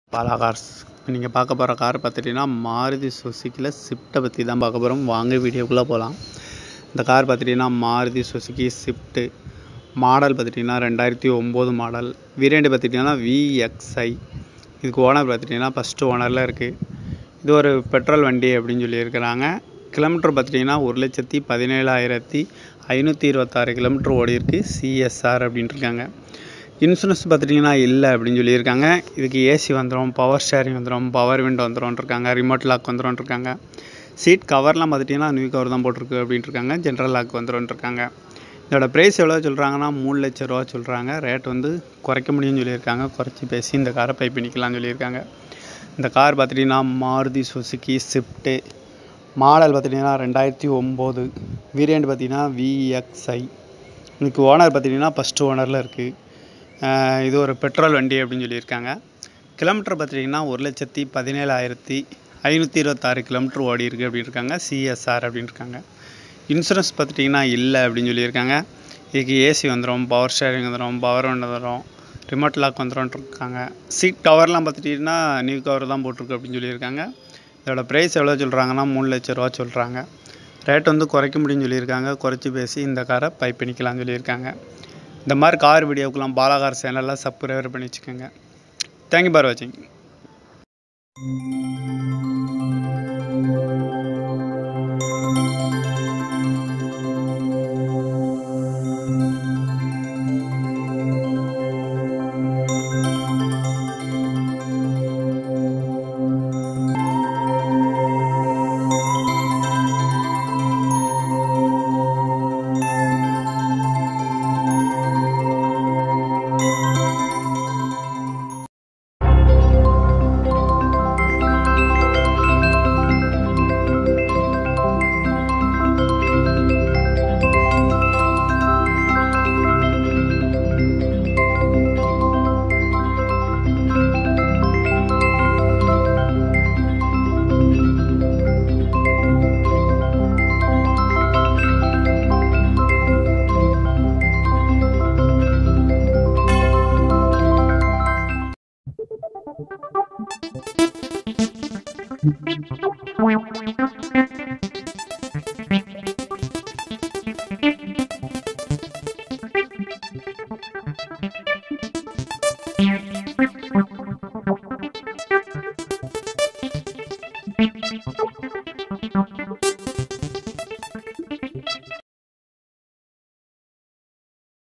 Bala cars நீங்கள் பார்க்க போகிற கார் பார்த்துட்டிங்கன்னா மாருதி சுசுக்கியில் ஸ்விஃப்ட்டை பற்றி தான் பார்க்க போகிறோம் வாங்க வீடியோக்குள்ளே போகலாம் இந்த கார் பார்த்துட்டிங்கன்னா மாருதி சுசுக்கி ஸ்விஃப்ட்டு மாடல் பார்த்துட்டிங்கன்னா ரெண்டாயிரத்தி ஒம்பது மாடல் வேரியண்ட் பார்த்துட்டிங்கன்னா விஎக்ஸ்ஐ இதுக்கு ஓனர் பார்த்துட்டிங்கன்னா ஃபஸ்ட்டு ஓனரில் இருக்குது இது ஒரு பெட்ரோல் வண்டி அப்படின்னு சொல்லியிருக்கிறாங்க கிலோமீட்டர் பார்த்துட்டிங்கன்னா ஒரு லட்சத்தி பதினேழாயிரத்தி ஐநூற்றி இருபத்தாறு கிலோமீட்டர் ஓடி இருக்கு சிஎஸ்ஆர் அப்படின்ட்டு இருக்காங்க இன்சூரன்ஸ் பார்த்துட்டிங்கன்னா இல்லை அப்படின்னு சொல்லியிருக்காங்க இதுக்கு ஏசி வந்துடும் பவர் ஷேரிங் வந்துடும் பவர் விண்டோ வந்துடும் இருக்காங்க ரிமோட் லாக் வந்துடும் இருக்காங்க சீட் கவர்லாம் பார்த்துட்டிங்கன்னா நியூ கவர் தான் போட்டிருக்கு அப்படின்ட்டு இருக்காங்க ஜென்ரல் லாக் வந்துடும் இருக்காங்க இதோட ப்ரைஸ் எவ்வளோ சொல்கிறாங்கன்னா மூணு லட்ச ரூபா சொல்கிறாங்க ரேட் வந்து குறைக்க முடியும்னு சொல்லியிருக்காங்க குறைச்சி பேசி இந்த காரை பை பண்ணிக்கலாம்னு சொல்லியிருக்காங்க இந்த கார் பார்த்துட்டிங்கன்னா மாருதி சுசுக்கி ஸ்விஃப்ட்டு மாடல் பார்த்துட்டிங்கன்னா ரெண்டாயிரத்தி ஒம்பது வேரியண்ட் பார்த்திங்கன்னா விஎக்ஸ்ஐ இதுக்கு ஓனர் பார்த்திங்கன்னா ஃபஸ்ட்டு ஓனரில் இருக்குது இது ஒரு பெட்ரோல் வண்டி அப்படின்னு சொல்லியிருக்காங்க கிலோமீட்டர் பார்த்துட்டிங்கன்னா ஒரு லட்சத்தி பதினேழாயிரத்தி ஐநூற்றி இருபத்தாறு கிலோமீட்டர் ஓடி இருக்குது அப்படின்னு இருக்காங்க சிஎஸ்ஆர் அப்படின்னு இருக்காங்க இன்சூரன்ஸ் பார்த்துட்டிங்கன்னா இல்லை அப்படின்னு சொல்லியிருக்காங்க இதுக்கு ஏசி வந்துடும் பவர் ஷேரிங் வந்துடும் பவர் வந்துடும் ரிமோட் லாக் வந்துடும் இருக்காங்க சீட் கவர்லாம் பார்த்துட்டிங்கன்னா நியூ கவர் தான் போட்டிருக்கு அப்படின்னு சொல்லியிருக்காங்க இதோட ப்ரைஸ் எவ்வளோ சொல்கிறாங்கன்னா மூணு லட்ச ரூபா சொல்கிறாங்க ரேட் வந்து குறைக்க முடியும்னு சொல்லியிருக்காங்க குறைச்சி பேசி இந்த காரை பை பண்ணிக்கலாம்னு சொல்லியிருக்காங்க இந்த மாதிரி கார் வீடியோக்கெலாம் பாலாகார் சேனலில் சப்ஸ்கிரைபர் பண்ணி வச்சுக்கோங்க தேங்க்யூ பார் வாட்சிங்